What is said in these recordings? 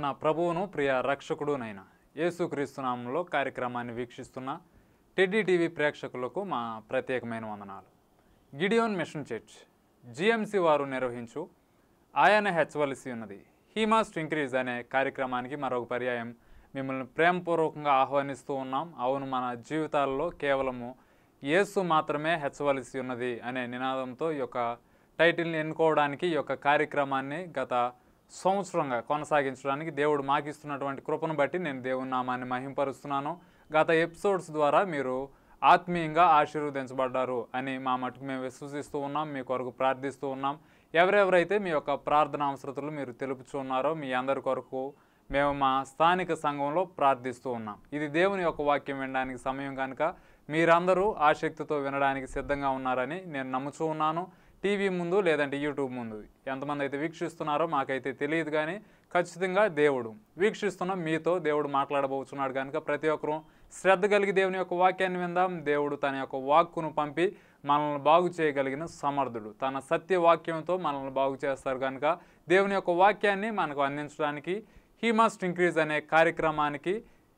మన ప్రభువును ప్రియ రక్షకుడునైన యేసుక్రీస్తు నామంలో కార్యక్రమాన్ని వీక్షిస్తున్న టెడ్డీ టీవీ ప్రేక్షకులకు మా ప్రత్యేకమైన వందనాలు గిడియోన్ మిషన్ చర్చ్ జిఎంసి వారు నిర్వహించు ఆయన హెచ్చవలసి ఉన్నది హీ మస్ట్ ఇంక్రీజ్ అనే కార్యక్రమానికి మరొక పర్యాయం మిమ్మల్ని ప్రేమపూర్వకంగా ఆహ్వానిస్తూ ఉన్నాం అవును మన జీవితాల్లో కేవలము యేసు మాత్రమే హెచ్చవలసి ఉన్నది అనే నినాదంతో ఈ యొక్క టైటిల్ని ఎన్నుకోవడానికి ఈ యొక్క కార్యక్రమాన్ని గత సంవత్సరంగా కొనసాగించడానికి దేవుడు మాకిస్తున్నటువంటి కృపను బట్టి నేను దేవుని నామాన్ని మహింపరుస్తున్నాను గత ఎపిసోడ్స్ ద్వారా మీరు ఆత్మీయంగా ఆశీర్వదించబడ్డారు అని మా మటుకు మేము విశ్వసిస్తూ ఉన్నాం మీ కొరకు ప్రార్థిస్తూ ఉన్నాం ఎవరెవరైతే మీ యొక్క ప్రార్థన అవసరతలు మీరు తెలుపుచూ ఉన్నారో మీ అందరి కొరకు మేము మా స్థానిక సంఘంలో ప్రార్థిస్తూ ఉన్నాం ఇది దేవుని యొక్క వాక్యం వినడానికి సమయం కనుక మీరందరూ ఆసక్తితో వినడానికి సిద్ధంగా ఉన్నారని నేను నమ్ముచూ ఉన్నాను టీవీ ముందు లేదంటే యూట్యూబ్ ముందు ఎంతమంది అయితే వీక్షిస్తున్నారో మాకైతే తెలియదు కానీ ఖచ్చితంగా దేవుడు వీక్షిస్తున్న మీతో దేవుడు మాట్లాడబోతున్నాడు కనుక ప్రతి ఒక్కరూ శ్రద్ధ కలిగి దేవుని యొక్క వాక్యాన్ని విందాం దేవుడు తన యొక్క వాక్కును పంపి మనల్ని బాగు చేయగలిగిన సమర్థుడు తన సత్య వాక్యంతో మనల్ని బాగు చేస్తారు కనుక దేవుని యొక్క వాక్యాన్ని మనకు అందించడానికి హీ మస్ట్ ఇంక్రీజ్ అనే కార్యక్రమానికి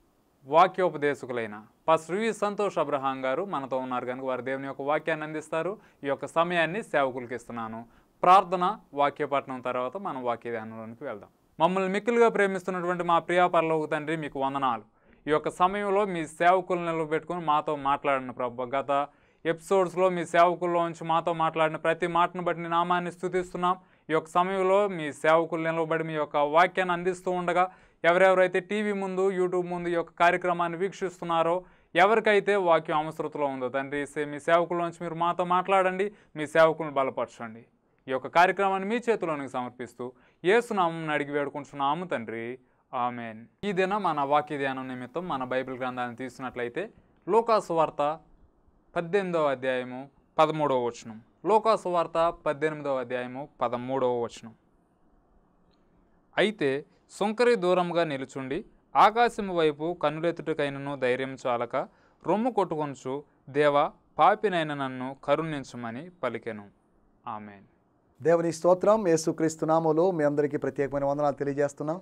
వాక్యోపదేశకులైన పాస్టర్ వి సంతోష్ అబ్రహాం గారు మనతో ఉన్నారు కనుక వారు దేవుని యొక్క వాక్యాన్ని అందిస్తారు ఈ యొక్క సమయాన్ని సేవకులకి ఇస్తున్నాను ప్రార్థన వాక్యపట్నం తర్వాత మనం వాక్య ధ్యానంలోనికి వెళ్దాం మమ్మల్ని మిక్కులుగా ప్రేమిస్తున్నటువంటి మా ప్రియా పరలోక తండ్రి మీకు వందనాలు ఈ యొక్క సమయంలో మీ సేవకులు నిలబెట్టుకుని మాతో మాట్లాడిన ప్రభు గత ఎపిసోడ్స్లో మీ సేవకుల్లో ఉంచి మాతో మాట్లాడిన ప్రతి మాటను బట్టి నీ నామాన్ని స్థుతిస్తున్నాం ఈ యొక్క సమయంలో మీ సేవకులు నిలబడి మీ యొక్క వాక్యాన్ని అందిస్తూ ఉండగా ఎవరెవరైతే టీవీ ముందు యూట్యూబ్ ముందు ఈ యొక్క కార్యక్రమాన్ని వీక్షిస్తున్నారో ఎవరికైతే వాక్యం అవసరతలో ఉందో తండ్రి సే- మీ సేవకుల్లోంచి మీరు మాతో మాట్లాడండి మీ సేవకులను బలపరచండి ఈ యొక్క కార్యక్రమాన్ని మీ చేతిలోనికి సమర్పిస్తూ ఏసునామం అడిగి వేడుకుంటున్నాము తండ్రి ఆమెన్ ఈ దిన మన వాక్య ధ్యానం నిమిత్తం మన బైబిల్ గ్రంథాన్ని తీసుకున్నట్లయితే లోకాసు వార్త పద్దెనిమిదవ అధ్యాయము పదమూడవ వచనం లోకాసు వార్త పద్దెనిమిదవ అధ్యాయము పదమూడవ వచనం అయితే సుంకరి దూరంగా నిలుచుండి ఆకాశము వైపు కన్నులెత్తుటకైనను ధైర్యం చాలక రొమ్ము కొట్టుకొనుచు దేవా పాపినైన నన్ను కరుణించమని పలికెను ఆమెన్ దేవుని స్తోత్రం యేసుక్రీస్తు నామములో మీ అందరికీ ప్రత్యేకమైన వందనాలు తెలియజేస్తున్నాం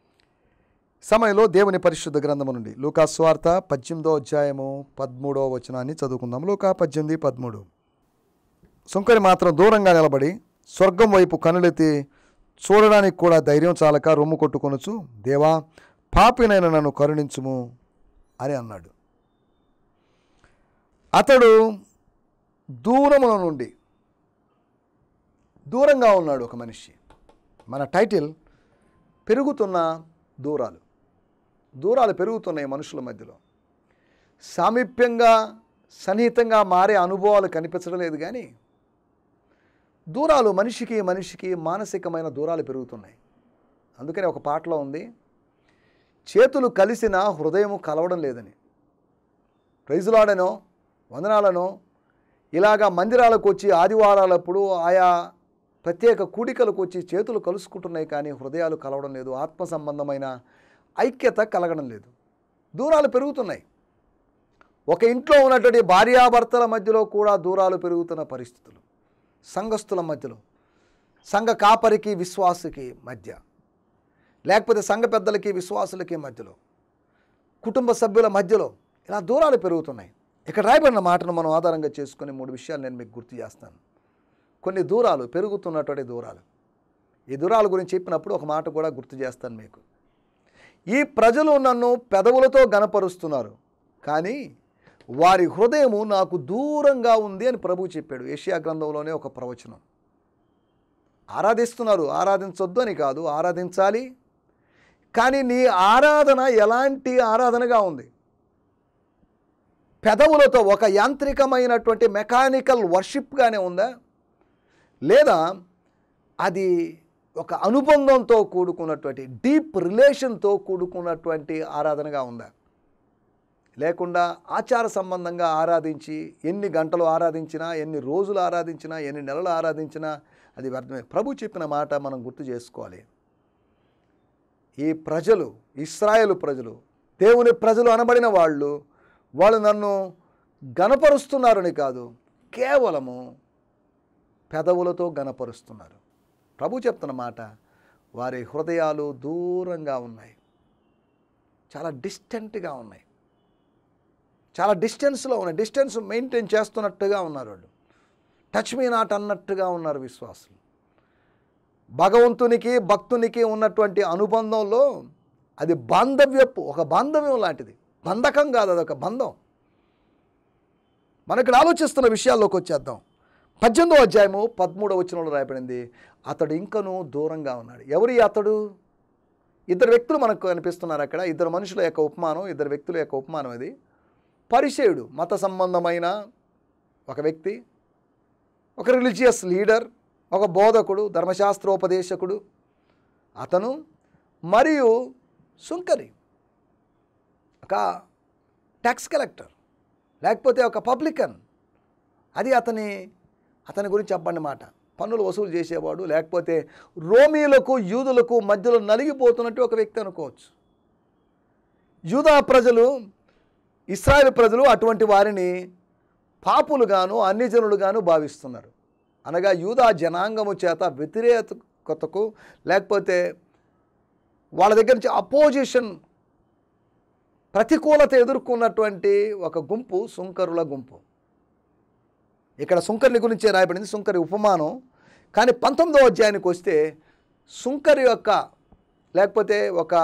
సమయంలో దేవుని పరిశుద్ధ గ్రంథము నుండి లూకా స్వార్త పద్దెనిమిదో అధ్యాయము పదమూడో వచనాన్ని చదువుకుందాం లూకా పద్దెనిమిది పదమూడు సుంకరి మాత్రం దూరంగా నిలబడి స్వర్గం వైపు కనులెత్తి చూడడానికి కూడా ధైర్యం చాలక రొమ్ము కొట్టుకొనొచ్చు దేవా పాపినైన నన్ను కరుణించుము అని అన్నాడు అతడు దూరముల నుండి దూరంగా ఉన్నాడు ఒక మనిషి మన టైటిల్ పెరుగుతున్న దూరాలు దూరాలు పెరుగుతున్నాయి మనుషుల మధ్యలో సామీప్యంగా సన్నిహితంగా మారే అనుభవాలు కనిపించడం లేదు కానీ దూరాలు మనిషికి మనిషికి మానసికమైన దూరాలు పెరుగుతున్నాయి అందుకని ఒక పాటలో ఉంది చేతులు కలిసిన హృదయము కలవడం లేదని ప్రైజులాడనో వందనాలనో ఇలాగా మందిరాలకు వచ్చి ఆదివారాలప్పుడు ఆయా ప్రత్యేక కూడికలకు వచ్చి చేతులు కలుసుకుంటున్నాయి కానీ హృదయాలు కలవడం లేదు ఆత్మ సంబంధమైన ఐక్యత కలగడం లేదు దూరాలు పెరుగుతున్నాయి ఒక ఇంట్లో ఉన్నటువంటి భార్యాభర్తల మధ్యలో కూడా దూరాలు పెరుగుతున్న పరిస్థితులు సంఘస్థుల మధ్యలో సంఘ కాపరికి విశ్వాసకి మధ్య లేకపోతే సంఘ పెద్దలకి విశ్వాసులకి మధ్యలో కుటుంబ సభ్యుల మధ్యలో ఇలా దూరాలు పెరుగుతున్నాయి ఇక్కడ రాయబడిన మాటను మనం ఆధారంగా చేసుకుని మూడు విషయాలు నేను మీకు గుర్తు చేస్తాను కొన్ని దూరాలు పెరుగుతున్నటువంటి దూరాలు ఈ దూరాల గురించి చెప్పినప్పుడు ఒక మాట కూడా గుర్తు చేస్తాను మీకు ఈ ప్రజలు నన్ను పెదవులతో గనపరుస్తున్నారు కానీ వారి హృదయము నాకు దూరంగా ఉంది అని ప్రభువు చెప్పాడు ఏషియా గ్రంథంలోనే ఒక ప్రవచనం ఆరాధిస్తున్నారు ఆరాధించొద్దు అని కాదు ఆరాధించాలి కానీ నీ ఆరాధన ఎలాంటి ఆరాధనగా ఉంది పెదవులతో ఒక యాంత్రికమైనటువంటి మెకానికల్ వర్షిప్గానే ఉందా లేదా అది ఒక అనుబంధంతో కూడుకున్నటువంటి డీప్ రిలేషన్తో కూడుకున్నటువంటి ఆరాధనగా ఉందా లేకుండా ఆచార సంబంధంగా ఆరాధించి ఎన్ని గంటలు ఆరాధించినా ఎన్ని రోజులు ఆరాధించినా ఎన్ని నెలలు ఆరాధించినా అది వ్యర్థమే ప్రభు చెప్పిన మాట మనం గుర్తు చేసుకోవాలి ఈ ప్రజలు ఇస్రాయేలు ప్రజలు దేవుని ప్రజలు అనబడిన వాళ్ళు వాళ్ళు నన్ను గనపరుస్తున్నారని కాదు కేవలము పెదవులతో గనపరుస్తున్నారు ప్రభు చెప్తున్న మాట వారి హృదయాలు దూరంగా ఉన్నాయి చాలా డిస్టెంట్గా ఉన్నాయి చాలా డిస్టెన్స్లో ఉన్నాయి డిస్టెన్స్ మెయింటైన్ చేస్తున్నట్టుగా ఉన్నారు వాళ్ళు టచ్ మీ నాట్ అన్నట్టుగా ఉన్నారు విశ్వాసులు భగవంతునికి భక్తునికి ఉన్నటువంటి అనుబంధంలో అది బాంధవ్యపు ఒక బాంధవ్యం లాంటిది బంధకం కాదు అదొక బంధం మనం ఇక్కడ ఆలోచిస్తున్న విషయాల్లోకి వచ్చేద్దాం పద్దెనిమిదో అధ్యాయము పదమూడవ వచనంలో రాయబడింది అతడు ఇంకనూ దూరంగా ఉన్నాడు ఎవరి అతడు ఇద్దరు వ్యక్తులు మనకు కనిపిస్తున్నారు అక్కడ ఇద్దరు మనుషుల యొక్క ఉపమానం ఇద్దరు వ్యక్తుల యొక్క ఉపమానం అది పరిచయుడు మత సంబంధమైన ఒక వ్యక్తి ఒక రిలీజియస్ లీడర్ ఒక బోధకుడు ధర్మశాస్త్రోపదేశకుడు అతను మరియు సుంకరి ఒక ట్యాక్స్ కలెక్టర్ లేకపోతే ఒక పబ్లికన్ అది అతని అతని గురించి చెప్పండి మాట పన్నులు వసూలు చేసేవాడు లేకపోతే రోమీలకు యూదులకు మధ్యలో నలిగిపోతున్నట్టు ఒక వ్యక్తి అనుకోవచ్చు యూదా ప్రజలు ఇస్రాయేల్ ప్రజలు అటువంటి వారిని పాపులుగాను అన్యజనులుగాను భావిస్తున్నారు అనగా యూదా జనాంగము చేత వ్యతిరేకతకు లేకపోతే వాళ్ళ దగ్గర నుంచి అపోజిషన్ ప్రతికూలత ఎదుర్కొన్నటువంటి ఒక గుంపు సుంకరుల గుంపు ఇక్కడ సుంకర్ని గురించే రాయబడింది సుంకరి ఉపమానం కానీ పంతొమ్మిదో అధ్యాయానికి వస్తే సుంకరి యొక్క లేకపోతే ఒక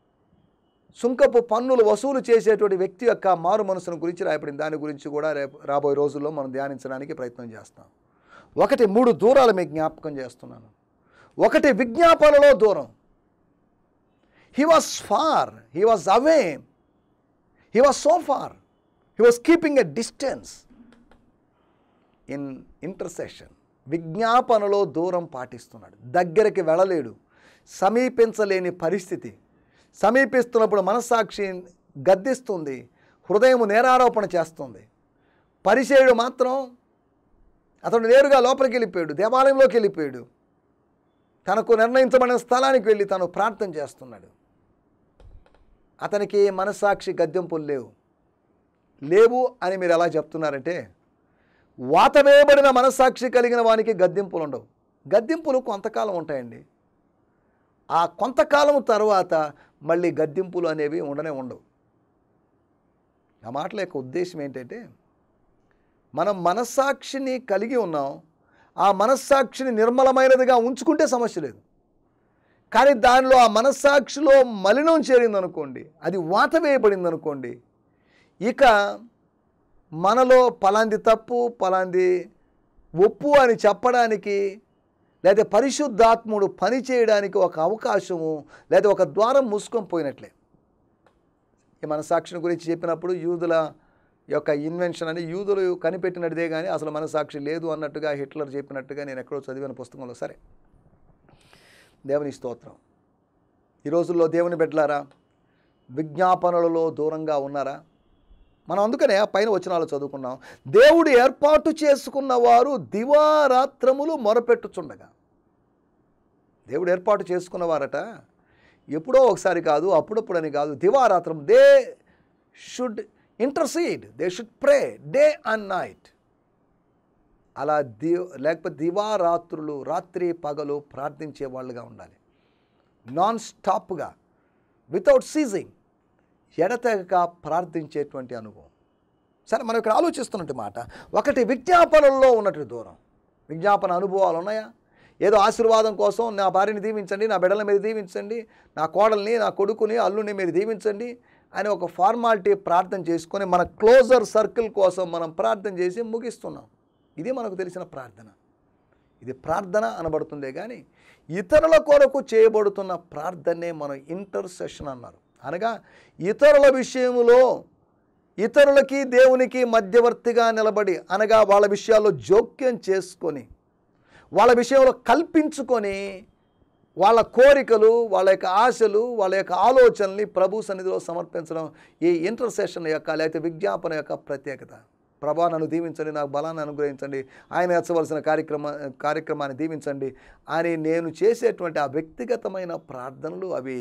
సుంకపు పన్నులు వసూలు చేసేటువంటి వ్యక్తి యొక్క మారు మనసును గురించి రాయబడింది దాని గురించి కూడా రేపు రాబోయే రోజుల్లో మనం ధ్యానించడానికి ప్రయత్నం చేస్తాం ఒకటి మూడు దూరాలు మీకు జ్ఞాపకం చేస్తున్నాను ఒకటి విజ్ఞాపనలో దూరం he was far he was away he was so far he was keeping a distance in intercession విజ్ఞాపనలో దూరం పాటిస్తున్నాడు దగ్గరికి వెళ్ళలేడు సమీపించలేని పరిస్థితి సమీపిస్తున్నప్పుడు మనస్సాక్షి గద్దిస్తుంది హృదయం నేరారోపణ చేస్తుంది పరిచయుడు మాత్రం అతడు నేరుగా లోపలికి వెళ్ళిపోయాడు దేవాలయంలోకి వెళ్ళిపోయాడు తనకు నిర్ణయించబడిన స్థలానికి వెళ్ళి తను ప్రార్థన చేస్తున్నాడు అతనికి మనస్సాక్షి గద్దెంపులు లేవు లేవు అని మీరు ఎలా చెప్తున్నారంటే వాత వేయబడిన మనస్సాక్షి కలిగిన వానికి గద్దెంపులు ఉండవు గద్దెంపులు కొంతకాలం ఉంటాయండి ఆ కొంతకాలం తర్వాత మళ్ళీ గద్దెంపులు అనేవి ఉండనే ఉండవు ఆ మాటల యొక్క ఉద్దేశం ఏంటంటే మనం మనస్సాక్షిని కలిగి ఉన్నాం ఆ మనస్సాక్షిని నిర్మలమైనదిగా ఉంచుకుంటే సమస్య లేదు కానీ దానిలో ఆ మనస్సాక్షిలో మలినం చేరిందనుకోండి అది వాత వేయబడింది అనుకోండి ఇక మనలో పలాంది తప్పు పలాంది ఒప్పు అని చెప్పడానికి లేదా పరిశుద్ధాత్ముడు పని చేయడానికి ఒక అవకాశము లేదా ఒక ద్వారం మూసుకొని పోయినట్లే ఈ మనసాక్షిని గురించి చెప్పినప్పుడు యూదుల యొక్క ఇన్వెన్షన్ అని యూదులు కనిపెట్టినదే కానీ అసలు మనసాక్షి లేదు అన్నట్టుగా హిట్లర్ చెప్పినట్టుగా నేను ఎక్కడో చదివిన పుస్తకంలో సరే దేవుని స్తోత్రం ఈ రోజుల్లో దేవుని బిడ్డలారా విజ్ఞాపనలలో దూరంగా ఉన్నారా మనం అందుకనే ఆ పైన వచనాలు చదువుకున్నాం దేవుడు ఏర్పాటు చేసుకున్న వారు దివారాత్రములు మొరపెట్టుచుండగా దేవుడు ఏర్పాటు చేసుకున్నవారట ఎప్పుడో ఒకసారి కాదు అప్పుడప్పుడని కాదు దివారాత్రం they should intercede they should pray day and night అలా ది లేకపోతే దివారాత్రులు రాత్రి పగలు ప్రార్థించే వాళ్ళుగా ఉండాలి నాన్ స్టాప్గా వితౌట్ సీజింగ్ ఎడతెగక ప్రార్థించేటువంటి అనుభవం సరే మనం ఇక్కడ ఆలోచిస్తున్నట్టు మాట ఒకటి విజ్ఞాపనల్లో ఉన్నటువంటి దూరం విజ్ఞాపన అనుభవాలు ఉన్నాయా ఏదో ఆశీర్వాదం కోసం నా భార్యని దీవించండి నా బిడ్డల మీద దీవించండి నా కోడల్ని నా కొడుకుని అల్లుని మీరు దీవించండి అని ఒక ఫార్మాలిటీ ప్రార్థన చేసుకొని మన క్లోజర్ సర్కిల్ కోసం మనం ప్రార్థన చేసి ముగిస్తున్నాం ఇది మనకు తెలిసిన ప్రార్థన ఇది ప్రార్థన అనబడుతుందే కానీ ఇతరుల కొరకు చేయబడుతున్న ప్రార్థనే మనం ఇంటర్సెషన్ అన్నారు అనగా ఇతరుల విషయంలో ఇతరులకి దేవునికి మధ్యవర్తిగా నిలబడి అనగా వాళ్ళ విషయాల్లో జోక్యం చేసుకొని వాళ్ళ విషయంలో కల్పించుకొని వాళ్ళ కోరికలు వాళ్ళ యొక్క ఆశలు వాళ్ళ యొక్క ఆలోచనల్ని ప్రభు సన్నిధిలో సమర్పించడం ఈ ఇంటర్సెషన్ యొక్క లేకపోతే విజ్ఞాపన యొక్క ప్రత్యేకత ప్రభా నన్ను దీవించండి నాకు బలాన్ని అనుగ్రహించండి ఆయన ఎచ్చవలసిన కార్యక్రమ కార్యక్రమాన్ని దీవించండి అని నేను చేసేటువంటి ఆ వ్యక్తిగతమైన ప్రార్థనలు అవి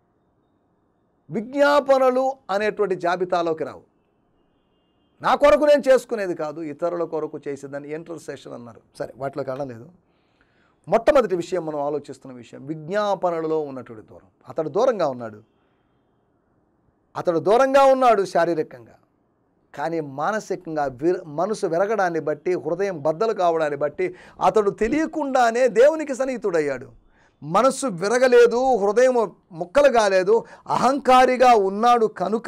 విజ్ఞాపనలు అనేటువంటి జాబితాలోకి రావు నా కొరకు నేను చేసుకునేది కాదు ఇతరుల కొరకు చేసేదాన్ని ఇంటర్సెషన్ అన్నారు సరే వాటిలోకి వెళ్ళలేదు మొట్టమొదటి విషయం మనం ఆలోచిస్తున్న విషయం విజ్ఞాపనలో ఉన్నటువంటి దూరం అతడు దూరంగా ఉన్నాడు అతడు దూరంగా ఉన్నాడు శారీరకంగా కానీ మానసికంగా విర మనసు విరగడాన్ని బట్టి హృదయం బద్దలు కావడాన్ని బట్టి అతడు తెలియకుండానే దేవునికి సన్నిహితుడయ్యాడు మనస్సు విరగలేదు హృదయం ముక్కలు కాలేదు అహంకారిగా ఉన్నాడు కనుక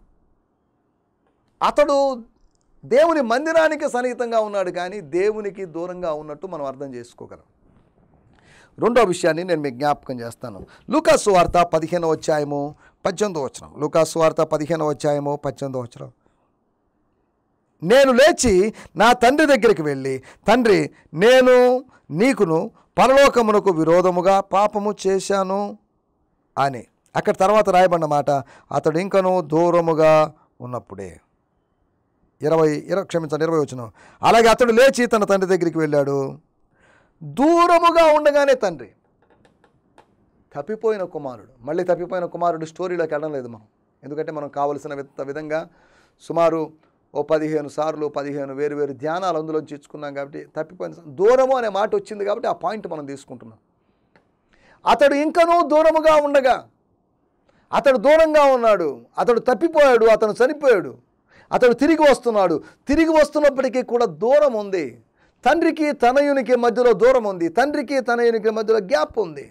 అతడు దేవుని మందిరానికి సన్నిహితంగా ఉన్నాడు కానీ దేవునికి దూరంగా ఉన్నట్టు మనం అర్థం చేసుకోగలం రెండో విషయాన్ని నేను మీకు జ్ఞాపకం చేస్తాను లూకాసు వార్త పదిహేనవ అధ్యాయము పద్దెనిమిదో వచనం లూకాసు వార్త పదిహేనవ అధ్యాయము పద్దెనిమిదో వచనం నేను లేచి నా తండ్రి దగ్గరికి వెళ్ళి తండ్రి నేను నీకును పరలోకమునకు విరోధముగా పాపము చేశాను అని అక్కడ తర్వాత రాయబడిన మాట అతడు ఇంకను దూరముగా ఉన్నప్పుడే ఇరవై ఇరవై క్షమించండి ఇరవై వచ్చిన అలాగే అతడు లేచి తన తండ్రి దగ్గరికి వెళ్ళాడు దూరముగా ఉండగానే తండ్రి తప్పిపోయిన కుమారుడు మళ్ళీ తప్పిపోయిన కుమారుడు స్టోరీలోకి వెళ్ళడం లేదు మనం ఎందుకంటే మనం కావలసిన విధ- విధంగా సుమారు ఓ పదిహేను సార్లు పదిహేను వేరు వేరు ధ్యానాలు అందులోంచి ఇచ్చుకున్నాం కాబట్టి తప్పిపోయిన స- దూరము అనే మాట వచ్చింది కాబట్టి ఆ పాయింట్ మనం తీసుకుంటున్నాం అతడు ఇంకనూ దూరముగా ఉండగా అతడు దూరంగా ఉన్నాడు అతడు తప్పిపోయాడు అతను చనిపోయాడు అతడు తిరిగి వస్తున్నాడు తిరిగి వస్తున్నప్పటికీ కూడా దూరం ఉంది తండ్రికి తనయునికి మధ్యలో దూరం ఉంది తండ్రికి తనయునికి మధ్యలో గ్యాప్ ఉంది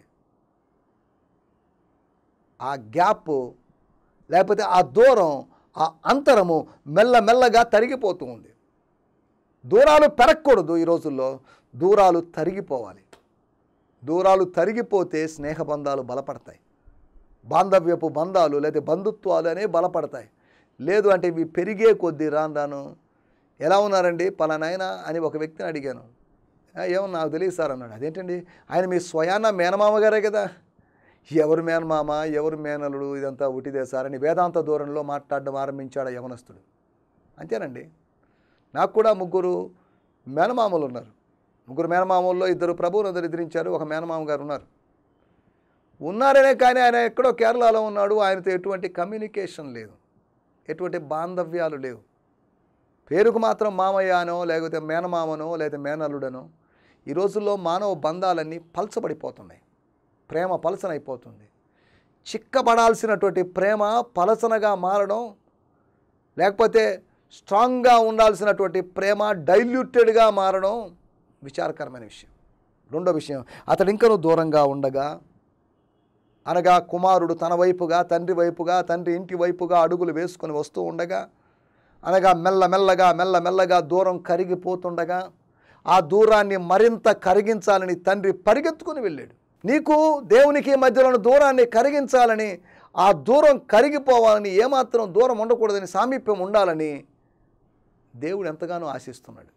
ఆ గ్యాప్ లేకపోతే ఆ దూరం ఆ అంతరము మెల్లమెల్లగా తరిగిపోతూ ఉంది దూరాలు పెరగకూడదు ఈ రోజుల్లో దూరాలు తరిగిపోవాలి దూరాలు తరిగిపోతే స్నేహబంధాలు బలపడతాయి బాంధవ్యపు బంధాలు లేదా బంధుత్వాలు అనేవి బలపడతాయి లేదు అంటే ఇవి పెరిగే కొద్దీ రాను రాను ఎలా ఉన్నారండి పలానాయన అని ఒక వ్యక్తిని అడిగాను "ఆ, ఏమో నాకు తెలియదు సార్ అన్నాడు అదేంటండి ఆయన మీ స్వయాన మేనమామ గారే కదా ఎవరు మేనమామ ఎవరు మేనలుడు ఇదంతా ఉటిదే సార్ అని వేదాంత దూరంలో మాట్లాడడం ఆరంభించాడు ఆ యవనస్తుడు అంతేనండి నాకు కూడా ముగ్గురు మేనమామలు ఉన్నారు ముగ్గురు మేనమామల్లో ఇద్దరు ప్రభువును దరిద్రించారు ఒక మేనమామ గారు ఉన్నారు ఉన్నారనే కానీ ఆయన ఎక్కడో కేరళలో ఉన్నాడు ఆయనతో ఎటువంటి కమ్యూనికేషన్ లేదు ఎటువంటి బాంధవ్యాలు లేవు పేరుకు మాత్రం మామయ్య అనో లేకపోతే మేనమామనో లేదా మేనల్లుడనో ఈ రోజుల్లో మానవ బంధాలన్నీ పలచబడిపోతున్నాయి ప్రేమ పలసనైపోతుంది చిక్కబడాల్సినటువంటి ప్రేమ పలసనగా మారడం లేకపోతే స్ట్రాంగ్గా ఉండాల్సినటువంటి ప్రేమ డైల్యూటెడ్గా మారడం విచారకరమైన విషయం రెండో విషయం అతడు ఇంకనూ దూరంగా ఉండగా అనగా కుమారుడు తన వైపుగా తండ్రి వైపుగా తండ్రి ఇంటి వైపుగా అడుగులు వేసుకొని వస్తూ ఉండగా అనగా మెల్లమెల్లగా మెల్లమెల్లగా దూరం కరిగిపోతుండగా ఆ దూరాన్ని మరింత కరిగించాలని తండ్రి పరిగెత్తుకుని వెళ్ళాడు నీకు దేవునికి మధ్యలోని దూరాన్ని కరిగించాలని ఆ దూరం కరిగిపోవాలని ఏమాత్రం దూరం ఉండకూడదని సామీప్యం ఉండాలని దేవుడు ఎంతగానో ఆశిస్తున్నాడు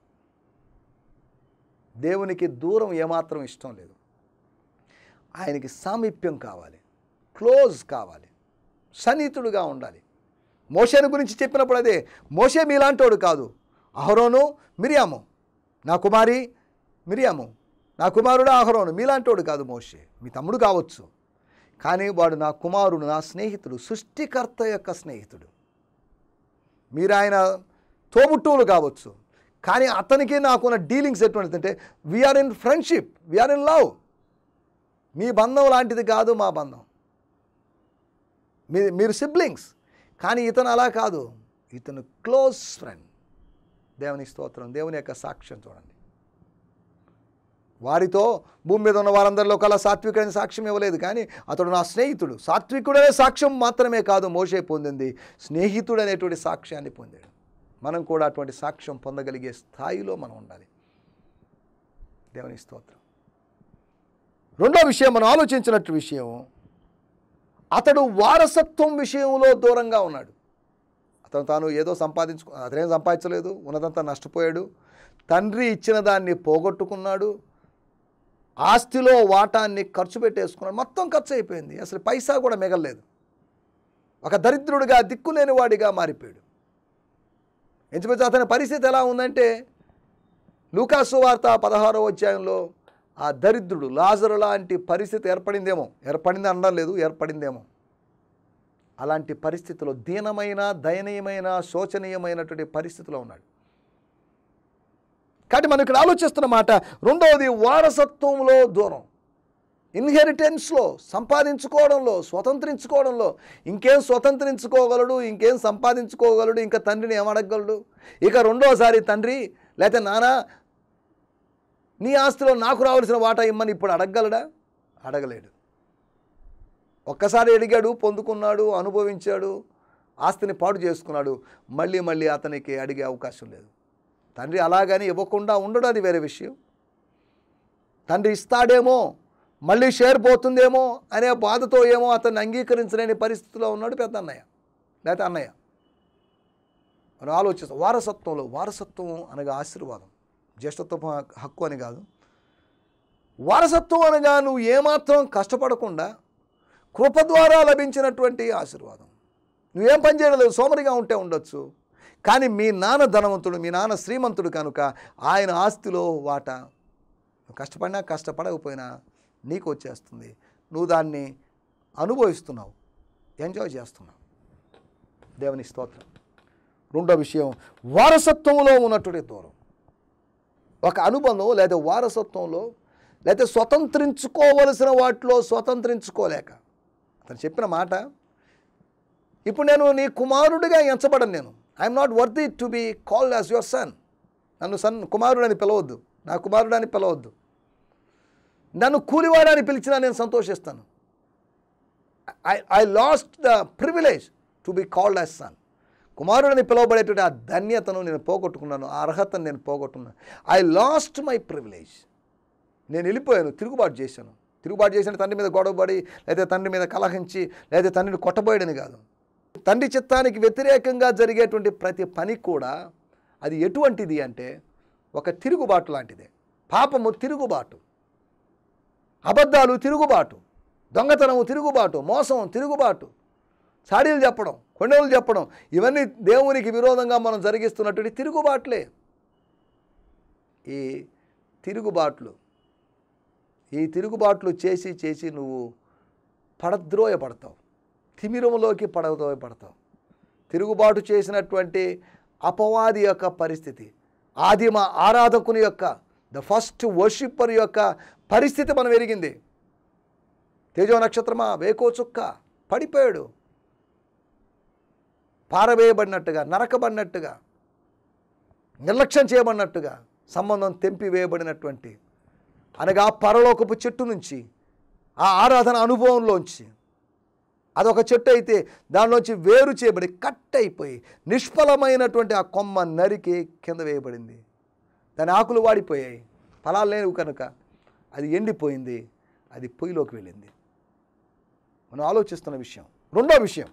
దేవునికి దూరం ఏమాత్రం ఇష్టం లేదు ఆయనకి సామీప్యం కావాలి క్లోజ్ కావాలి సన్నిహితుడుగా ఉండాలి మోషేను గురించి చెప్పినప్పుడు అదే మోషే మీలాంటోడు కాదు అహరోను మిరియాము నా కుమారి మిరియాము నా కుమారుడు అహరోను మీలాంటోడు కాదు మోషే మీ తమ్ముడు కావచ్చు కానీ వాడు నా కుమారుడు నా స్నేహితుడు సృష్టికర్త యొక్క స్నేహితుడు మీరు ఆయన తోబుట్టువులు కావచ్చు కానీ అతనికి నాకున్న డీలింగ్స్ ఎటువంటిదంటే we are in friendship we are in love మీ బంధం లాంటిది కాదు మా బంధం మీ మీరు సిబ్లింగ్స్ కానీ ఇతను అలా కాదు ఇతను క్లోజ్ ఫ్రెండ్ దేవుని స్తోత్రం దేవుని యొక్క సాక్ష్యం చూడండి వారితో భూమి మీద ఉన్న వారందరిలో కల్లా సాత్వికుడైన సాక్ష్యం ఇవ్వలేదు కానీ అతడు నా స్నేహితుడు సాత్వికుడనే సాక్ష్యం మాత్రమే కాదు మోసే పొందింది స్నేహితుడు అనేటువంటి సాక్ష్యాన్ని పొందాడు మనం కూడా అటువంటి సాక్ష్యం పొందగలిగే స్థాయిలో మనం ఉండాలి దేవుని స్తోత్రం రెండో విషయం మనం ఆలోచించినట్టు విషయం అతడు వారసత్వం విషయంలో దూరంగా ఉన్నాడు అతను తాను ఏదో సంపాదించుకు అతనేం సంపాదించలేదు ఉన్నదంతా నష్టపోయాడు తండ్రి ఇచ్చిన దాన్ని పోగొట్టుకున్నాడు ఆస్తిలో వాటాన్ని ఖర్చు పెట్టేసుకున్నాడు మొత్తం ఖర్చు అయిపోయింది అసలు పైసా కూడా మిగలలేదు ఒక దరిద్రుడిగా దిక్కులేని వాడిగా మారిపోయాడు ఎంచుకొచ్చి అతని పరిస్థితి ఎలా ఉందంటే లూకాసు వార్త పదహారో అధ్యాయంలో ఆ దరిద్రుడు లాజరు లాంటి పరిస్థితి ఏర్పడిందేమో ఏర్పడింది అనడం లేదు ఏర్పడిందేమో అలాంటి పరిస్థితిలో దీనమైన దయనీయమైన శోచనీయమైనటువంటి పరిస్థితిలో ఉన్నాడు కాబట్టి మనం ఇక్కడ ఆలోచిస్తున్న మాట రెండవది వారసత్వంలో దూరం ఇన్హెరిటెన్స్లో సంపాదించుకోవడంలో స్వతంత్రించుకోవడంలో ఇంకేం స్వతంత్రించుకోగలడు ఇంకేం సంపాదించుకోగలడు ఇంకా తండ్రిని ఏమడగలడు ఇక రెండోసారి తండ్రి లేకపోతే నానా నీ ఆస్తిలో నాకు రావాల్సిన వాటా ఇమ్మని ఇప్పుడు అడగగలడా అడగలేడు ఒక్కసారి అడిగాడు పొందుకున్నాడు అనుభవించాడు ఆస్తిని పాడు చేసుకున్నాడు మళ్ళీ మళ్ళీ అతనికి అడిగే అవకాశం లేదు తండ్రి అలాగని ఇవ్వకుండా ఉండడు అది వేరే విషయం తండ్రి ఇస్తాడేమో మళ్ళీ షేర్ పోతుందేమో అనే బాధతో ఏమో అతన్ని అంగీకరించలేని పరిస్థితిలో ఉన్నాడు పెద్ద అన్నయ్య లేకపోతే అన్నయ్య మనం ఆలోచిస్తాం వారసత్వంలో వారసత్వం అనగా ఆశీర్వాదం జ్యేష్ఠత్వ హక్కు అని కాదు వారసత్వం అనగా నువ్వు ఏమాత్రం కష్టపడకుండా కృప ద్వారా లభించినటువంటి ఆశీర్వాదం నువ్వేం పని చేయలేదు సోమరిగా ఉంటే ఉండొచ్చు కానీ మీ నాన్న ధనవంతుడు మీ నాన్న శ్రీమంతుడు కనుక ఆయన ఆస్తిలో వాటా నువ్వు కష్టపడినా కష్టపడకపోయినా నీకు వచ్చేస్తుంది నువ్వు దాన్ని అనుభవిస్తున్నావు ఎంజాయ్ చేస్తున్నావు దేవుని స్తోత్రం రెండో విషయం వారసత్వంలో ఉన్నటువంటి దూరం ఒక అనుబంధం లేదా వారసత్వంలో లేదా స్వతంత్రించుకోవలసిన వాటిలో స్వతంత్రించుకోలేక అతను చెప్పిన మాట ఇప్పుడు నేను నీ కుమారుడిగా ఎంచబడను నేను I'm not worthy to be called as your son నన్ను సన్ కుమారుడు అని పిలవద్దు నా కుమారుడు అని పిలవద్దు నన్ను కూలివాడని పిలిచినా నేను సంతోషిస్తాను I I lost the privilege to be called as son కుమారుడని పిలువబడేటువంటి ఆ ధన్యతను నేను పోగొట్టుకున్నాను ఆ అర్హతను నేను పోగొట్టుకున్నాను ఐ లాస్ట్ మై ప్రివిలేజ్ నేను వెళ్ళిపోయాను తిరుగుబాటు చేశాను తిరుగుబాటు చేసిన తండ్రి మీద గొడవపడి లేదా తండ్రి మీద కలహించి లేదా తండ్రిని కొట్టబోయడని కాదు తండ్రి చిత్తానికి వ్యతిరేకంగా జరిగేటువంటి ప్రతి పని కూడా అది ఎటువంటిది అంటే ఒక తిరుగుబాటు లాంటిదే పాపము తిరుగుబాటు అబద్ధాలు తిరుగుబాటు దొంగతనము తిరుగుబాటు మోసం తిరుగుబాటు చాడీలు చెప్పడం కొండలు చెప్పడం ఇవన్నీ దేవునికి విరోధంగా మనం జరిగిస్తున్నటువంటి తిరుగుబాట్లే ఈ తిరుగుబాట్లు ఈ తిరుగుబాట్లు చేసి చేసి నువ్వు పడద్రోయపడతావు తిమిరంలోకి పడద్రోయపడతావు తిరుగుబాటు చేసినటువంటి అపవాది యొక్క పరిస్థితి ఆదిమ ఆరాధకుని యొక్క ద ఫస్ట్ వర్షిప్పర్ యొక్క పరిస్థితి మనం ఎరిగింది తేజో నక్షత్రమా వేకో చుక్క పడిపోయాడు పారవేయబడినట్టుగా నరకబడినట్టుగా నిర్లక్ష్యం చేయబడినట్టుగా సంబంధం తెంపి వేయబడినటువంటి అనగా పరలోకపు చెట్టు నుంచి ఆ ఆరాధన అనుభవంలోంచి అదొక చెట్టు అయితే దానిలోంచి వేరు చేయబడి కట్ అయిపోయి నిష్ఫలమైనటువంటి ఆ కొమ్మ నరికి కింద వేయబడింది దాని ఆకులు వాడిపోయాయి ఫలాలు లేవు కనుక అది ఎండిపోయింది అది పొయ్యిలోకి వెళ్ళింది మనం ఆలోచిస్తున్న విషయం రెండో విషయం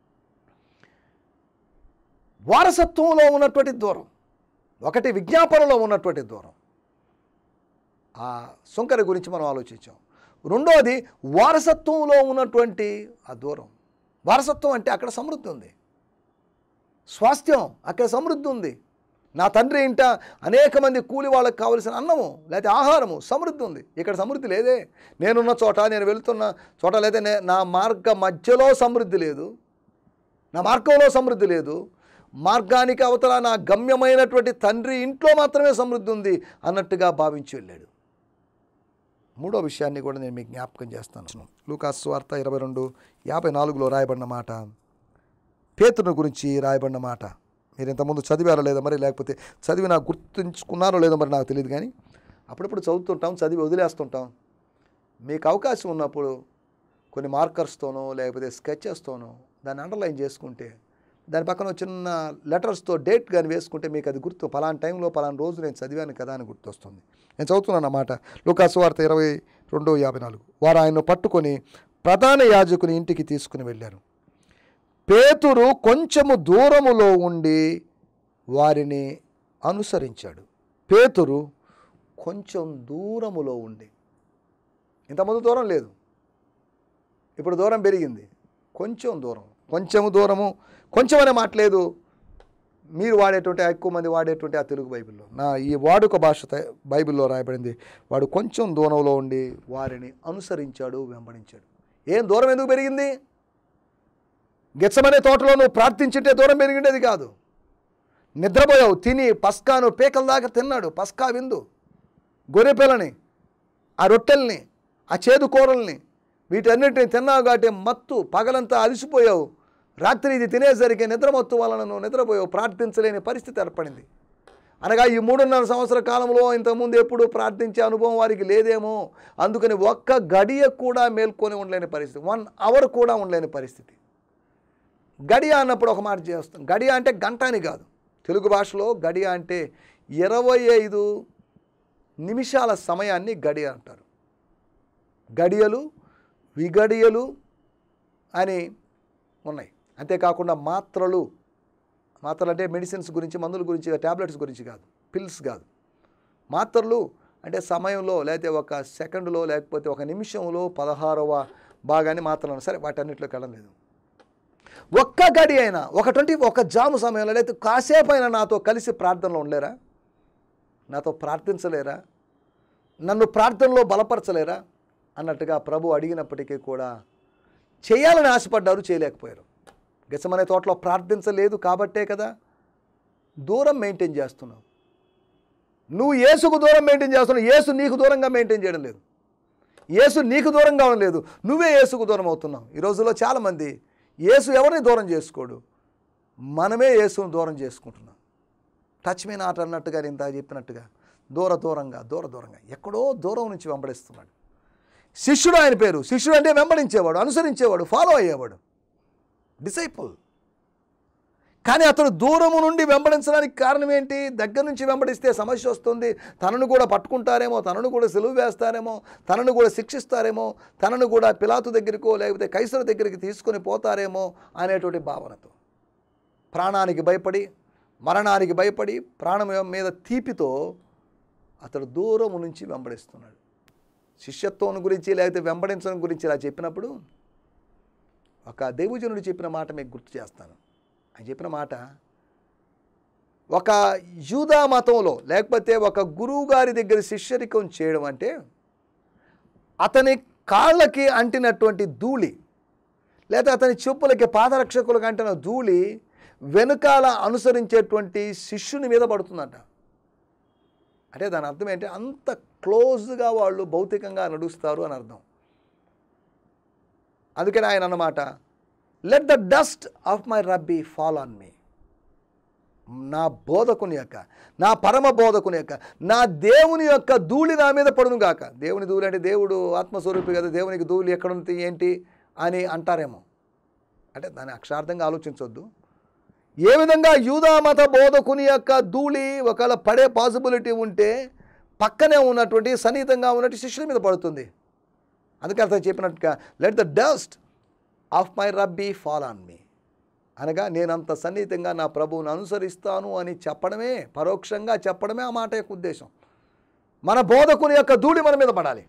వారసత్వంలో ఉన్నటువంటి దూరం ఒకటి విజ్ఞాపనలో ఉన్నటువంటి దూరం ఆ సుంకర గురించి మనం ఆలోచించాం రెండోది వారసత్వంలో ఉన్నటువంటి ఆ దూరం వారసత్వం అంటే అక్కడ సమృద్ధి ఉంది స్వాస్థ్యం అక్కడ సమృద్ధి ఉంది నా తండ్రి ఇంట అనేక మంది కూలి వాళ్ళకి కావలసిన అన్నము లేకపోతే ఆహారము సమృద్ధి ఉంది ఇక్కడ సమృద్ధి లేదే నేనున్న చోట నేను వెళుతున్న చోట లేదా నే- నా మార్గ మధ్యలో సమృద్ధి లేదు నా మార్గంలో సమృద్ధి లేదు మార్గానికి అవతల నా గమ్యమైనటువంటి తండ్రి ఇంట్లో మాత్రమే సమృద్ధి ఉంది అన్నట్టుగా భావించి వెళ్ళాడు మూడో విషయాన్ని కూడా నేను మీకు జ్ఞాపకం చేస్తాను లూకాస్ వార్త ఇరవై రెండు యాభై నాలుగులో రాయబడిన మాట పేతుని గురించి రాయబడిన మాట మీరు ఇంతకుముందు చదివారో లేదో మరి లేకపోతే చదివి నాకు గుర్తుంచుకున్నారో లేదో మరి నాకు తెలియదు కానీ అప్పుడప్పుడు చదువుతుంటాం చదివి వదిలేస్తుంటాం మీకు అవకాశం ఉన్నప్పుడు కొన్ని మార్కర్స్తోనో లేకపోతే స్కెచెస్తోనో దాన్ని అండర్లైన్ చేసుకుంటే దాని పక్కన ఒక చిన్న లెటర్స్తో డేట్ కానీ వేసుకుంటే మీకు అది గుర్తు పలానా టైంలో పలానా రోజు నేను చదివాను కదా అని గుర్తొస్తుంది నేను చదువుతున్నాను అన్నమాట లూకాసు వార్త ఇరవై రెండు యాభై నాలుగు వారు ఆయన్ను పట్టుకొని ప్రధాన యాజకుని ఇంటికి తీసుకుని వెళ్ళారు పేతురు కొంచెము దూరములో ఉండి వారిని అనుసరించాడు పేతురు కొంచెం దూరములో ఉండి ఇంతకుముందు దూరం లేదు ఇప్పుడు దూరం పెరిగింది కొంచెం దూరం కొంచెము దూరము కొంచెం అనే మాట లేదు మీరు వాడేటువంటి ఎక్కువ మంది వాడేటువంటి ఆ తెలుగు బైబిల్లో నా ఈ వాడుక భాష త- బైబిల్లో రాయబడింది వాడు కొంచెం దూరంలో ఉండి వారిని అనుసరించాడు వెంబడించాడు ఏం దూరం ఎందుకు పెరిగింది గెచ్చమనే తోటలో నువ్వు ప్రార్థించుంటే దూరం పెరిగిండేది కాదు నిద్రపోయావు తిని పస్కాను పేకల దాకా తిన్నాడు పస్కా విందు గొర్రె పిల్లని ఆ రొట్టెల్ని ఆ చేదు కూరల్ని వీటన్నిటిని తిన్నావు కాబట్టి మత్తు పగలంతా అలసిపోయావు రాత్రి ఇది తినేసరికి నిద్రమత్తు వలన నువ్వు నిద్రపోయావు ప్రార్థించలేని పరిస్థితి ఏర్పడింది అనగా ఈ మూడున్నర సంవత్సర కాలంలో ఇంతకుముందు ఎప్పుడు ప్రార్థించే అనుభవం వారికి లేదేమో అందుకని ఒక్క గడియ కూడా మేల్కొని ఉండలేని పరిస్థితి వన్ అవర్ కూడా ఉండలేని పరిస్థితి గడియ అన్నప్పుడు ఒక మాట చేస్తాం గడియ అంటే గంట అని కాదు తెలుగు భాషలో గడియ అంటే ఇరవై ఐదు నిమిషాల సమయాన్ని గడియ అంటారు గడియలు విగడియలు అని ఉన్నాయి అంతేకాకుండా మాత్రలు మాత్రలు అంటే మెడిసిన్స్ గురించి మందుల గురించి ట్యాబ్లెట్స్ గురించి కాదు పిల్స్ కాదు మాత్రలు అంటే సమయంలో లేకపోతే ఒక సెకండ్లో లేకపోతే ఒక నిమిషంలో పదహారవ భాగాన్ని మాత్రలు సరే వాటన్నిటిలోకి వెళ్ళలేదు ఒక్క గడి అయినా ఒక ట్వంటీ ఒక జాము సమయంలో లేకపోతే కాసేపు అయినా నాతో కలిసి ప్రార్థనలో ఉండలేరా నాతో ప్రార్థించలేరా నన్ను ప్రార్థనలో బలపరచలేరా అన్నట్టుగా ప్రభు అడిగినప్పటికీ కూడా చేయాలని ఆశపడ్డారు చేయలేకపోయారు గెసమనే తోటలో ప్రార్థించలేదు కాబట్టే కదా దూరం మెయింటైన్ చేస్తున్నావు నువ్వు యేసుకు దూరం మెయింటైన్ చేస్తున్నావు యేసు నీకు దూరంగా మెయింటైన్ చేయడం లేదు యేసు నీకు దూరంగా ఉండడం లేదు నువ్వే యేసుకు దూరం అవుతున్నావు ఈ రోజుల్లో చాలామంది యేసు ఎవరిని దూరం చేసుకోడు మనమే యేసును దూరం చేసుకుంటున్నాం టచ్ మీ నాట్ అన్నట్టుగా నేను ఇంత చెప్పినట్టుగా దూర దూరంగా దూర దూరంగా ఎక్కడో దూరం నుంచి వెంబడిస్తున్నాడు శిష్యుడు ఆయన పేరు శిష్యుడు అంటే వెంబడించేవాడు అనుసరించేవాడు ఫాలో అయ్యేవాడు డిసైపుల్ కానీ అతడు దూరము నుండి వెంబడించడానికి కారణం ఏంటి దగ్గర నుంచి వెంబడిస్తే సమస్య వస్తుంది తనను కూడా పట్టుకుంటారేమో తనను కూడా సెలువు వేస్తారేమో తనను కూడా శిక్షిస్తారేమో తనను కూడా పిలాతు దగ్గరికో లేకపోతే కైసరు దగ్గరికి తీసుకొని పోతారేమో అనేటువంటి భావనతో ప్రాణానికి భయపడి మరణానికి భయపడి ప్రాణం మీద తీపితో అతడు దూరము నుంచి వెంబడిస్తున్నాడు శిష్యత్వం గురించి లేకపోతే వెంబడించడం గురించి ఇలా చెప్పినప్పుడు ఒక దైవజనుడు చెప్పిన మాట మీకు గుర్తు చేస్తాను ఆయన చెప్పిన మాట ఒక యూదా మతంలో లేకపోతే ఒక గురువు గారి దగ్గర శిష్యరికం చేయడం అంటే అతని కాళ్ళకి అంటినటువంటి ధూళి లేదా అతని చెప్పులకి పాదరక్షకులకు అంటిన ధూళి వెనుకాల అనుసరించేటువంటి శిష్యుని మీద పడుతుందంట అంటే దాని అర్థం ఏంటి అంత క్లోజ్గా వాళ్ళు భౌతికంగా నడుస్తారు అని అర్థం అందుకని ఆయన అన్నమాట let the dust of my rabbi fall on me నా బోధకుని యొక్క నా పరమ బోధకుని యొక్క నా దేవుని యొక్క ధూళి నా మీద పడును గాక దేవుని ధూళి అంటే దేవుడు ఆత్మస్వరూపి కదా దేవునికి ధూళి ఎక్కడ ఉంది ఏంటి అని అంటారేమో అంటే దాన్ని అక్షార్థంగా ఆలోచించవద్దు ఏ విధంగా యూదా మత బోధకుని యొక్క ధూళి ఒకవేళ పడే పాసిబిలిటీ ఉంటే పక్కనే ఉన్నటువంటి సన్నిహితంగా ఉన్నటువంటి శిష్యుల మీద పడుతుంది అందుకే అతను చెప్పినట్టుగా let the dust of my rabbi fall on me అనగా నేనంత సన్నిహితంగా నా ప్రభువుని అనుసరిస్తాను అని చెప్పడమే పరోక్షంగా చెప్పడమే ఆ మాట యొక్క ఉద్దేశం మన బోధకుని యొక్క ధూళి మన మీద పడాలి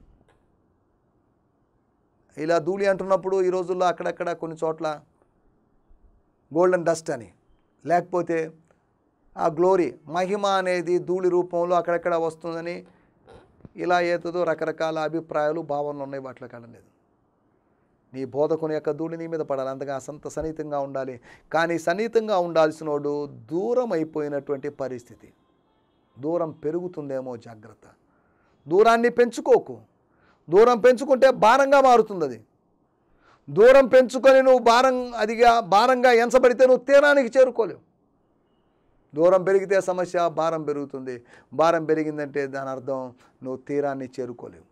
ఇలా ధూళి అంటున్నప్పుడు ఈ రోజుల్లో అక్కడక్కడ కొన్ని చోట్ల గోల్డెన్ డస్ట్ అని లేకపోతే ఆ గ్లోరీ మహిమ అనేది ధూళి రూపంలో అక్కడక్కడ వస్తుందని ఇలా ఏదో రకరకాల అభిప్రాయాలు భావనలు ఉన్నాయి వాటిలో కడలేదు నీ బోధకుని యొక్క ధూళి నీ మీద పడాలి అంతగా సంత సన్నిహితంగా ఉండాలి కానీ సన్నిహితంగా ఉండాల్సినోడు దూరం అయిపోయినటువంటి పరిస్థితి దూరం పెరుగుతుందేమో జాగ్రత్త దూరాన్ని పెంచుకోకు దూరం పెంచుకుంటే భారంగా మారుతుంది అది దూరం పెంచుకొని నువ్వు భారం అదిగా భారంగా ఎంచబడితే నువ్వు తీరానికి చేరుకోలేవు దూరం పెరిగితే సమస్య భారం పెరుగుతుంది భారం పెరిగిందంటే దాని అర్థం నువ్వు తీరాన్ని చేరుకోలేవు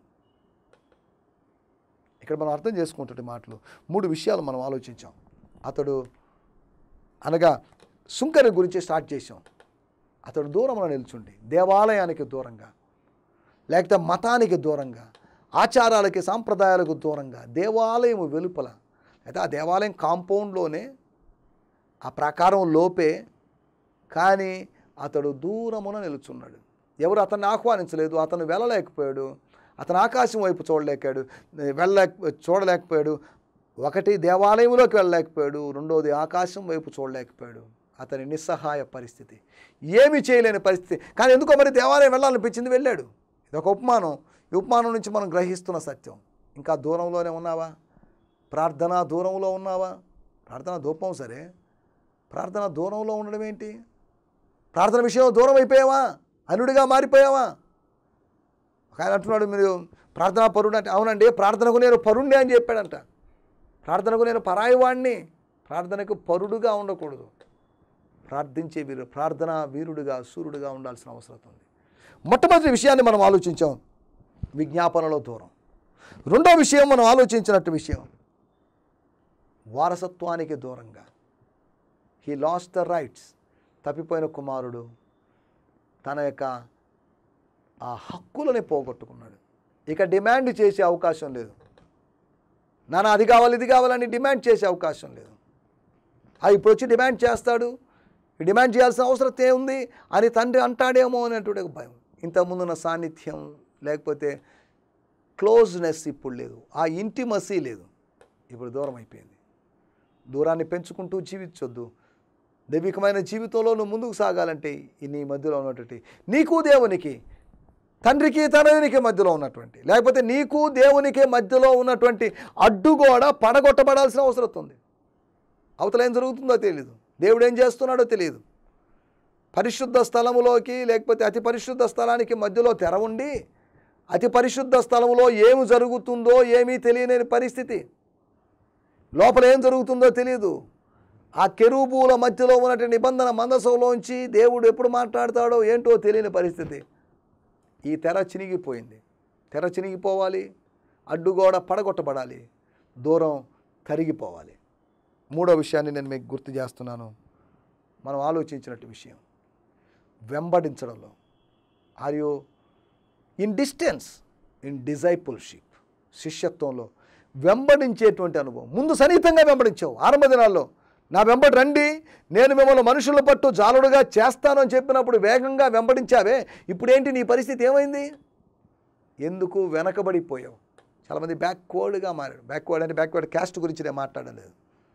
ఇక్కడ మనం అర్థం చేసుకుంటుంటే మాటలు మూడు విషయాలు మనం ఆలోచించాం అతడు అనగా సుంకరి గురించి స్టార్ట్ చేసాం అతడు దూరంలో నిల్చుండి దేవాలయానికి దూరంగా లేకపోతే మతానికి దూరంగా ఆచారాలకి సాంప్రదాయాలకు దూరంగా దేవాలయం వెలుపల అయితే ఆ దేవాలయం కాంపౌండ్లోనే ఆ ప్రాకారం లోపే కానీ అతడు దూరమున నిలుచున్నాడు ఎవరు అతన్ని ఆహ్వానించలేదు అతను వెళ్ళలేకపోయాడు అతను ఆకాశం వైపు చూడలేకాడు వెళ్ళలేక చూడలేకపోయాడు ఒకటి దేవాలయంలోకి వెళ్ళలేకపోయాడు రెండోది ఆకాశం వైపు చూడలేకపోయాడు అతని నిస్సహాయ పరిస్థితి ఏమీ చేయలేని పరిస్థితి కానీ ఎందుకో మరి దేవాలయం వెళ్ళాలనిపించింది వెళ్ళాడు ఇది ఒక ఉపమానం ఈ ఉపమానం నుంచి మనం గ్రహిస్తున్న సత్యం ఇంకా దూరంలోనే ఉన్నావా ప్రార్థన దూరంలో ఉన్నావా ప్రార్థన దూపం సరే ప్రార్థన దూరంలో ఉండడం ఏంటి ప్రార్థన విషయంలో దూరం అయిపోయావా అనుడిగా మారిపోయావా ఒక ఆయన అంటున్నాడు మీరు ప్రార్థనా పరుడు అంటే అవునండి ప్రార్థనకు నేను పరుణ్ణి అని చెప్పాడంట ప్రార్థనకు నేను పరాయివాణ్ణి ప్రార్థనకు పరుడుగా ఉండకూడదు ప్రార్థించే వీరు ప్రార్థన వీరుడుగా సూర్యుడుగా ఉండాల్సిన అవసరం ఉంది మొట్టమొదటి విషయాన్ని మనం ఆలోచించాం విజ్ఞాపనలో దూరం రెండో విషయం మనం ఆలోచించినట్టు విషయం వారసత్వానికి దూరంగా హీ లాస్ట్ ద రైట్స్ తప్పిపోయిన కుమారుడు తన యొక్క ఆ హక్కులని పోగొట్టుకున్నాడు ఇక డిమాండ్ చేసే అవకాశం లేదు నాన్న అది కావాలి ఇది కావాలని డిమాండ్ చేసే అవకాశం లేదు ఆ ఇప్పుడు వచ్చి డిమాండ్ చేస్తాడు ఈ డిమాండ్ చేయాల్సిన అవసరం ఏముంది అని తండ్రి అంటాడేమో అనేటువంటి ఒక భయం ఇంతకుముందున్న సాన్నిధ్యం లేకపోతే క్లోజ్నెస్ ఇప్పుడు లేదు ఆ ఇంటిమసీ లేదు ఇప్పుడు దూరం అయిపోయింది దూరాన్ని పెంచుకుంటూ జీవించొద్దు దైవికమైన జీవితంలో నువ్వు ముందుకు సాగాలంటే ఈ నీ మధ్యలో ఉన్నటువంటి నీకు దేవునికి తండ్రికి తనయునికి మధ్యలో ఉన్నటువంటి లేకపోతే నీకు దేవునికి మధ్యలో ఉన్నటువంటి అడ్డుగోడ పడగొట్టబడాల్సిన అవసరం ఉంది అవతల ఏం జరుగుతుందో తెలియదు దేవుడు ఏం చేస్తున్నాడో తెలియదు పరిశుద్ధ స్థలములోకి లేకపోతే అతి పరిశుద్ధ స్థలానికి మధ్యలో తెర ఉండి అతి పరిశుద్ధ స్థలములో ఏమి జరుగుతుందో ఏమీ తెలియని పరిస్థితి లోపల ఏం జరుగుతుందో తెలియదు ఆ కెరూబుల మధ్యలో ఉన్నటువంటి నిబంధన మందసంలోంచి దేవుడు ఎప్పుడు మాట్లాడతాడో ఏంటో తెలియని పరిస్థితి ఈ తెర చినిగిపోయింది తెర చినిగిపోవాలి అడ్డుగోడ పడగొట్టబడాలి దూరం కరిగిపోవాలి మూడో విషయాన్ని నేను మీకు గుర్తు చేస్తున్నాను మనం ఆలోచించినట్టు విషయం వెంబడించడంలో are you in distance in discipleship శిష్యత్వంలో వెంబడించేటువంటి అనుభవం ముందు సన్నిహితంగా వెంబడించావు ఆరంభ దినాల్లో నా వెంబడి రండి నేను మిమ్మల్ని మనుషుల పట్టు జాలుడుగా చేస్తాను అని చెప్పినప్పుడు వేగంగా వెంబడించావే ఇప్పుడేంటి నీ పరిస్థితి ఏమైంది ఎందుకు వెనకబడిపోయావు చాలామంది బ్యాక్వర్డ్గా మారాడు బ్యాక్వర్డ్ అంటే బ్యాక్వర్డ్ క్యాస్ట్ గురించి నేను మాట్లాడలేదు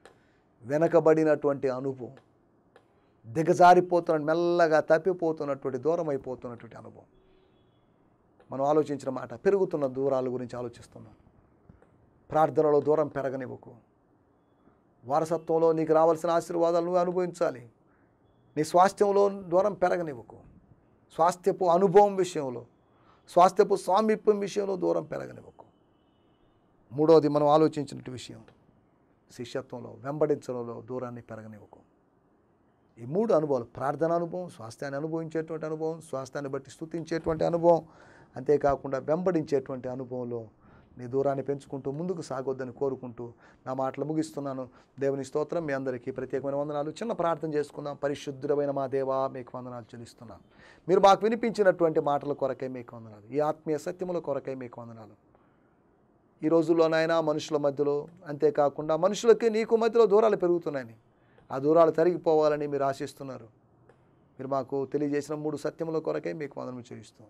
వెనకబడినటువంటి అనుభవం దిగజారిపోతున్న మెల్లగా తప్పిపోతున్నటువంటి దూరం అయిపోతున్నటువంటి అనుభవం మనం ఆలోచించిన మాట పెరుగుతున్న దూరాల గురించి ఆలోచిస్తున్నాం ప్రార్థనలో దూరం పెరగనివ్వకు వారసత్వంలో నీకు రావాల్సిన ఆశీర్వాదాలు నువ్వు అనుభవించాలి నీ స్వాస్థ్యంలో దూరం పెరగనివ్వకు స్వాస్థ్యపు అనుభవం విషయంలో స్వాస్థ్యపు స్వామిత్వం విషయంలో దూరం పెరగనివ్వకు మూడవది మనం ఆలోచించినట్టు విషయం శిష్యత్వంలో వెంబడించడంలో దూరాన్ని పెరగనివ్వకు ఈ మూడు అనుభవాలు ప్రార్థన అనుభవం స్వాస్థ్యాన్ని అనుభవించేటువంటి అనుభవం స్వాస్థ్యాన్ని బట్టి స్థుతించేటువంటి అనుభవం అంతేకాకుండా వెంబడించేటువంటి అనుభవంలో నీ దూరాన్ని పెంచుకుంటూ ముందుకు సాగొద్దని కోరుకుంటూ నా మాటలు ముగిస్తున్నాను దేవుని స్తోత్రం మీ అందరికీ ప్రత్యేకమైన వందనాలు చిన్న ప్రార్థన చేసుకుందాం పరిశుద్ధమైన మా దేవా మీకు వందనాలు చెల్లిస్తున్నాం మీరు మాకు వినిపించినటువంటి మాటల కొరకై మీకు వందనాలు ఈ ఆత్మీయ సత్యముల కొరకై మీకు వందనాలు ఈ రోజుల్లోనైనా మనుషుల మధ్యలో అంతేకాకుండా మనుషులకి నీకు మధ్యలో దూరాలు పెరుగుతున్నాయని ఆ దూరాలు తరిగిపోవాలని మీరు ఆశిస్తున్నారు మీరు మాకు తెలియజేసిన మూడు సత్యముల కొరకై మీకు వందనం చేయిస్తాం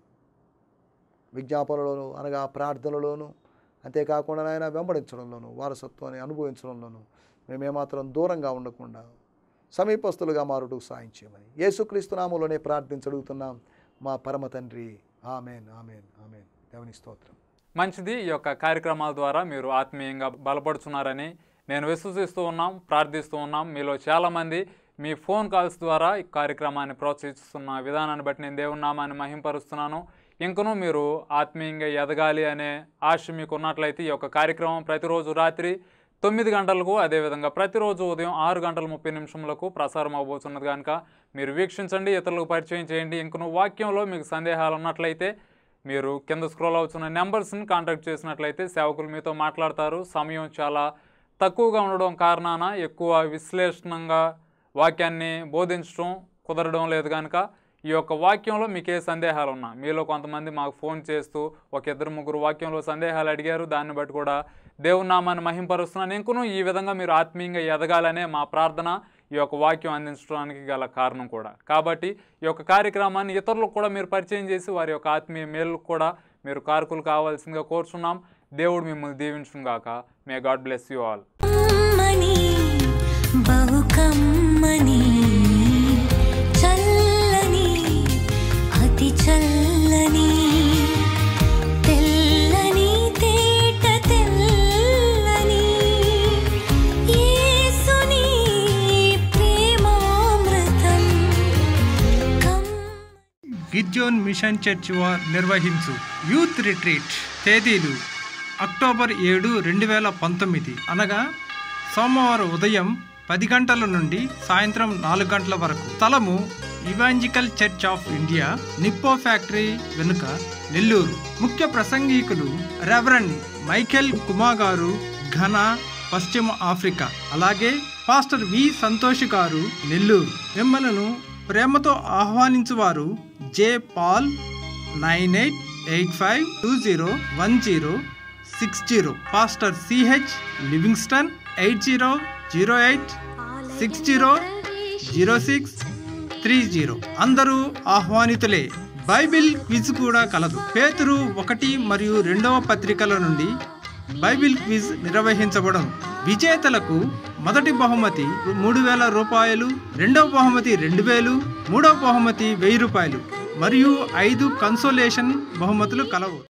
విజ్ఞాపనలోను అనగా ప్రార్థనలోను అంతేకాకుండా ఆయన వెంబడించడంలోను వారసత్వాన్ని అనుభవించడంలోను మేమేమాత్రం దూరంగా ఉండకుండా సమీపస్తులుగా మారుటకు సాయం చేయమని యేసుక్రీస్తు నామంలోనే ప్రార్థించడుగుతున్నాం మా పరమ తండ్రి ఆమెన్ ఆమెన్ ఆమెన్ దేవుని స్తోత్రం మంచిది ఈ యొక్క కార్యక్రమాల ద్వారా మీరు ఆత్మీయంగా బలపడుతున్నారని నేను విశ్వసిస్తూ ఉన్నాం ప్రార్థిస్తూ ఉన్నాం మీలో చాలామంది మీ ఫోన్ కాల్స్ ద్వారా ఈ కార్యక్రమాన్ని ప్రోత్సహిస్తున్న విధానాన్ని బట్టి నేను దేవుని నామాన్ని మహింపరుస్తున్నాను ఇంకనూ మీరు ఆత్మీయంగా ఎదగాలి అనే ఆశ మీకు ఉన్నట్లయితే ఈ యొక్క కార్యక్రమం ప్రతిరోజు రాత్రి తొమ్మిది గంటలకు అదేవిధంగా ప్రతిరోజు ఉదయం ఆరు గంటల ముప్పై నిమిషములకు ప్రసారం అవబోతున్నది కనుక మీరు వీక్షించండి ఇతరులకు పరిచయం చేయండి ఇంకను వాక్యంలో మీకు సందేహాలు ఉన్నట్లయితే మీరు కింద స్క్రోల్ అవుతున్న నెంబర్స్ని కాంటాక్ట్ చేసినట్లయితే సేవకులు మీతో మాట్లాడతారు సమయం చాలా తక్కువగా ఉండడం కారణాన ఎక్కువ విశ్లేషణంగా వాక్యాన్ని బోధించడం కుదరడం లేదు కనుక ఈ యొక్క వాక్యంలో మీకు ఏ సందేహాలు ఉన్నా మీలో కొంతమంది మాకు ఫోన్ చేస్తూ ఒక ఇద్దరు ముగ్గురు వాక్యంలో సందేహాలు అడిగారు దాన్ని బట్టి కూడా దేవుని నామాన్ని మహింపరుస్తున్నాను ఇంకను ఈ విధంగా మీరు ఆత్మీయంగా ఎదగాలనే మా ప్రార్థన ఈ యొక్క వాక్యం అందించడానికి గల కారణం కూడా కాబట్టి ఈ యొక్క కార్యక్రమాన్ని ఇతరులకు కూడా మీరు పరిచయం చేసి వారి యొక్క ఆత్మీయ మేలుకు కూడా మీరు కారకులు కావాల్సిందిగా కోరుచున్నాం దేవుడు మిమ్మల్ని దీవించును గాక may God bless you all కమ్మని బహు కమ్మని చల్లని అతి చల్లని తెల్లని తేట తెల్లని యేసుని ప్రేమామృతం గిడియోన్ మిషన్ చర్చ్ వార్ నిర్వహించు యూత్ రిట్రీట్ తేదీలు అక్టోబర్ ఏడు రెండు వేల పంతొమ్మిది అనగా సోమవారం ఉదయం పది గంటల నుండి సాయంత్రం నాలుగు గంటల వరకు స్థలము evangelical church of India Nippo factory వెనుక నెల్లూరు ముఖ్య ప్రసంగికులు రెవరెండ్ మైకేల్ కుమా గారు ఘన పశ్చిమ ఆఫ్రికా అలాగే పాస్టర్ వి సంతోష్ గారు నెల్లూరు మిమ్మలను ప్రేమతో ఆహ్వానించువారు J Paul nine eight eight five two zero one zero six zero pastor CH Livingston eight zero zero eight six zero zero six three zero అందరూ ఆహ్వానితులే బైబిల్ క్విజ్ కూడా కలదు పేతురు ఒకటి మరియు రెండవ పత్రికల నుండి బైబిల్ క్విజ్ నిర్వహించబడను విజేతలకు మొదటి బహుమతి మూడు వేల రూపాయలు రెండవ బహుమతి రెండు వేలు మూడవ బహుమతి వెయ్యి రూపాయలు మరియు ఐదు కన్సోలేషన్ బహుమతులు కలవు